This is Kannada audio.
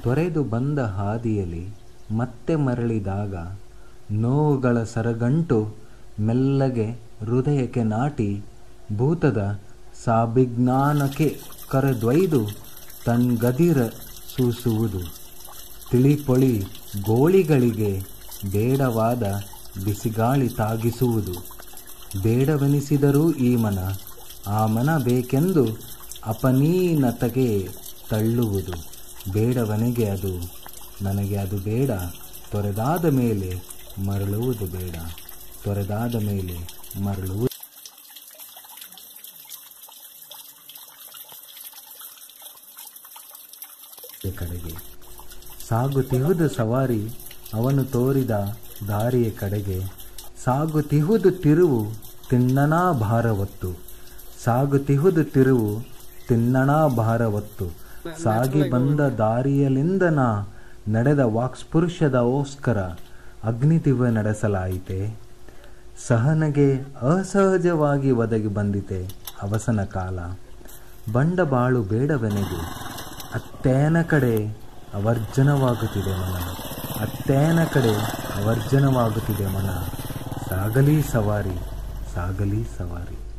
ತೊರೆದು ಬಂದ ಹಾದಿಯಲ್ಲಿ ಮತ್ತೆ ಮರಳಿದಾಗ ನೋವುಗಳ ಸರಗಂಟು ಮೆಲ್ಲಗೆ ಹೃದಯಕ್ಕೆ ನಾಟಿ ಭೂತದ ಸಾಭಿಜ್ಞಾನಕ್ಕೆ ಕರೆದೊಯ್ದು ತನ್ಗದಿರ ಸೂಸುವುದು ತಿಳಿಪೊಳಿ ಗೋಳಿಗಳಿಗೆ ಬೇಡವಾದ ಬಿಸಿಗಾಳಿ ತಾಗಿಸುವುದು ಬೇಡವೆನಿಸಿದರೂ ಈ ಮನ ಆ ಮನ ಬೇಕೆಂದು ಅಪನೀನತೆಗೆ ತಳ್ಳುವುದು ಬೇಡವನಿಗೆ ಅದು ನನಗೆ ಅದು ಬೇಡ ತೊರೆದಾದ ಮೇಲೆ ಮರಳುವುದು ಬೇಡ ತೊರೆದಾದ ಮೇಲೆ ಮರಳುವುದು ಕಡೆಗೆ ಸಾಗುತ್ತಿಹುದು ಸವಾರಿ ಅವನು ತೋರಿದ ದಾರಿಯ ಕಡೆಗೆ ಸಾಗುತ್ತಿಹುದು ತಿರುವು ತಿಣ್ಣಣ ಭಾರವತ್ತು ಸಾಗುತ್ತಿಹುದು ತಿರುವು ತಿಣ್ಣಣ ಭಾರವತ್ತು ಸಾಗಿ ಬಂದ ದಾರಿಯಲಿಂದನ ನಡೆದ ವಾಕ್ಸ್ಪುರುಷದ ಓಸ್ಕರ ಅಗ್ನಿದಿವ್ಯ ನಡೆಸಲಾಯಿತೆ ಸಹನಗೆ ಅಸಹಜವಾಗಿ ಒದಗಿ ಬಂದಿತೆ ಅವಸನ ಕಾಲ ಬಂಡಬಾಳು ಬೇಡವೆನೆದು ಅತ್ತೇನ ಕಡೆ ಅವರ್ಜನವಾಗುತ್ತಿದೆ ಮನ ಅತ್ತೇನ ಕಡೆ ಅವರ್ಜನವಾಗುತ್ತಿದೆ ಮನ ಸಾಗಲಿ ಸವಾರಿ ಸಾಗಲಿ ಸವಾರಿ